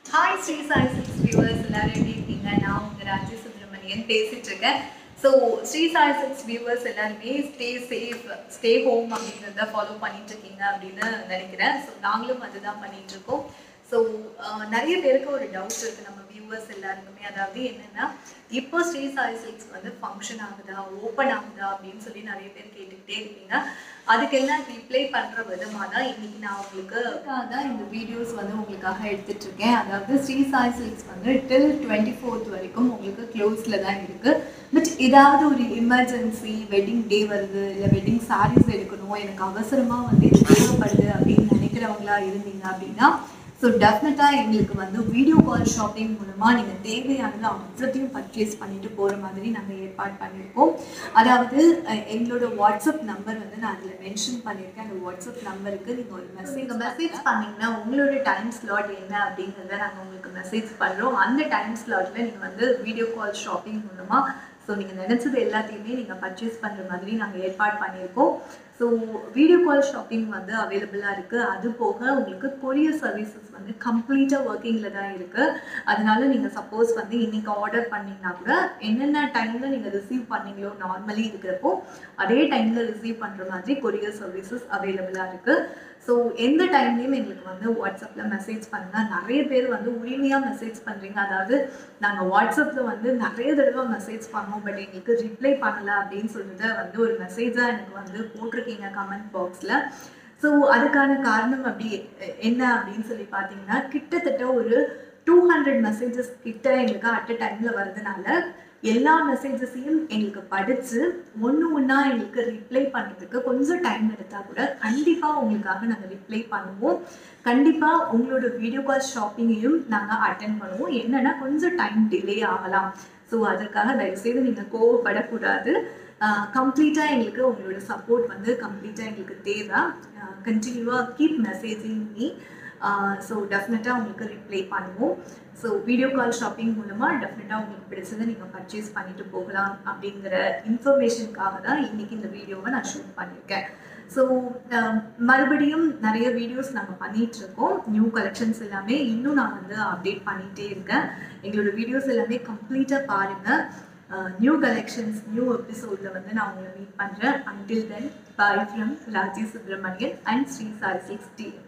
hi Sri Sai Silks viewers எல்லாரும் எப்படி இருக்கீங்க நான் உங்க ராஜி சுப்ரமணியன் பேசிட்டு இருக்கேன் so Sri Sai Silks viewers எல்லாருமே ஸ்டே சேஃப் ஸ்டே ஹோம் அப்படிங்கிறத ஃபாலோ பண்ணிட்டு இருக்கீங்க அப்படின்னு நினைக்கிறேன் ஸோ நாங்களும் அதுதான் பண்ணிட்டு இருக்கோம் ஸோ நிறைய பேருக்கு ஒரு டவுட் இருக்கு நம்ம வியூவர்ஸ் எல்லாருக்குமே அதாவது என்னன்னா இப்போ ஸ்ரீ சாய் சில்க்ஸ் வந்து ஃபங்க்ஷன் ஆகுதா ஓப்பன் ஆகுதா அப்படின்னு சொல்லி நிறைய பேர் கேட்டுக்கிட்டே இருக்கீங்க அதுக்கெல்லாம் ரிப்ளை பண்ற விதமா தான் இன்னைக்கு நான் உங்களுக்கு தான் இந்த வீடியோஸ் வந்து உங்களுக்காக எடுத்துட்டு இருக்கேன் அதாவது ஸ்ரீ சாய் சில்க்ஸ் வந்து டில் டுவெண்ட்டி ஃபோர்த் வரைக்கும் உங்களுக்கு க்ளோஸ்ல தான் இருக்கு பட் ஏதாவது ஒரு எமர்ஜென்சி வெட்டிங் டே வருது இல்லை வெட்டிங் சாரீஸ் எடுக்கணும் எனக்கு அவசரமா வந்து இது தேவைப்படுது அப்படின்னு நினைக்கிறவங்களா இருந்தீங்க அப்படின்னா ஸோ டெஃபினட்டாக எங்களுக்கு வந்து வீடியோ கால் ஷாப்பிங் மூலமாக நீங்கள் தேவையானது அவ்வளோத்தையும் பர்ச்சேஸ் பண்ணிட்டு போகிற மாதிரி நாங்கள் ஏற்பாடு பண்ணியிருக்கோம் அதாவது அஹ், எங்களோட வாட்ஸ்அப் நம்பர் வந்து நான் அதில் மென்ஷன் பண்ணியிருக்கேன் அந்த வாட்ஸ்அப் நம்பருக்கு நீங்கள் ஒரு மெசேஜ் மெசேஜ் பண்ணிங்கன்னா உங்களோட டைம் ஸ்லாட் என்ன அப்படிங்கிறத நாங்கள் உங்களுக்கு மெசேஜ் பண்ணுறோம் அந்த டைம் ஸ்லாட்டில் நீங்கள் வந்து வீடியோ கால் ஷாப்பிங் மூலமாக ஸோ நீங்கள் நினச்சது எல்லாத்தையுமே நீங்கள் பர்ச்சேஸ் பண்ணுற மாதிரி நாங்கள் ஏற்பாடு பண்ணியிருக்கோம் ஸோ வீடியோ கால் ஷாப்பிங் வந்து அவைலபிளாக இருக்குது அது போக உங்களுக்கு கொரியர் சர்வீசஸ் வந்து கம்ப்ளீட்டாக ஒர்க்கிங்கில் தான் இருக்குது அதனால நீங்கள் சப்போஸ் வந்து இன்னைக்கு ஆர்டர் பண்ணீங்கன்னா கூட என்னென்ன டைமில் நீங்கள் ரிசீவ் பண்ணீங்களோ நார்மலி இருக்கிறப்போ அதே டைமில் ரிசீவ் பண்ணுற மாதிரி கொரியர் சர்வீசஸ் அவைலபிளாக இருக்குது ஸோ எந்த டைம்லையும் எங்களுக்கு வந்து வாட்ஸ்அப்பில் மெசேஜ் பண்ணுங்க நிறைய பேர் வந்து உரிமையாக மெசேஜ் பண்ணுறீங்க அதாவது நாங்கள் வாட்ஸ்அப்பில் வந்து நிறைய தடவை மெசேஜ் பண்ணோம் பட் எங்களுக்கு ரிப்ளை பண்ணலை அப்படின்னு சொல்லிட்டு வந்து ஒரு மெசேஜாக எனக்கு வந்து போட்டிருக்கீங்க கமெண்ட் பாக்ஸில் ஸோ அதுக்கான காரணம் அப்படி என்ன அப்படின்னு சொல்லி பார்த்தீங்கன்னா கிட்டத்தட்ட ஒரு டூ ஹண்ட்ரட் மெசேஜஸ் கிட்ட எங்களுக்கு அட் அ டைமில் வரதுனால எல்லா மெசேஜஸையும் எங்களுக்கு படித்து ஒன்று ஒன்றா எங்களுக்கு ரிப்ளை பண்ணுறதுக்கு கொஞ்சம் டைம் எடுத்தால் கூட கண்டிப்பாக உங்களுக்காக நாங்கள் ரிப்ளை பண்ணுவோம் கண்டிப்பாக உங்களோட வீடியோ கால் ஷாப்பிங்கையும் நாங்கள் அட்டன் பண்ணுவோம் என்னென்னா கொஞ்சம் டைம் டிலே ஆகலாம் ஸோ அதற்காக தயவுசெய்து நீங்கள் கோவப்படக்கூடாது கம்ப்ளீட்டாக எங்களுக்கு உங்களோட சப்போர்ட் வந்து கம்ப்ளீட்டாக எங்களுக்கு தேவை கண்டினியூவாக கீப் மெசேஜிங் மீ ஸோ டெஃபினட்டாக உங்களுக்கு ரிப்ளை பண்ணுவோம் ஸோ வீடியோ கால் ஷாப்பிங் மூலமாக டெஃபினட்டாக உங்களுக்கு பிடிச்சதை நீங்கள் பர்ச்சேஸ் பண்ணிட்டு போகலாம் அப்படிங்கிற இன்ஃபர்மேஷனுக்காக தான் இன்றைக்கி இந்த வீடியோவை நான் ஷூட் பண்ணியிருக்கேன் ஸோ மறுபடியும் நிறைய வீடியோஸ் நாங்கள் பண்ணிகிட்டு இருக்கோம் நியூ கலெக்ஷன்ஸ் எல்லாமே இன்னும் நான் வந்து அப்டேட் பண்ணிகிட்டே இருக்கேன் எங்களோட வீடியோஸ் எல்லாமே கம்ப்ளீட்டாக பாருங்கள் நியூ கலெக்ஷன்ஸ் நியூ எபிசோடில் வந்து நான் உங்களை மீட் பண்ணுறேன் until then bye from Raji Subramanian and Sri Sai Silks D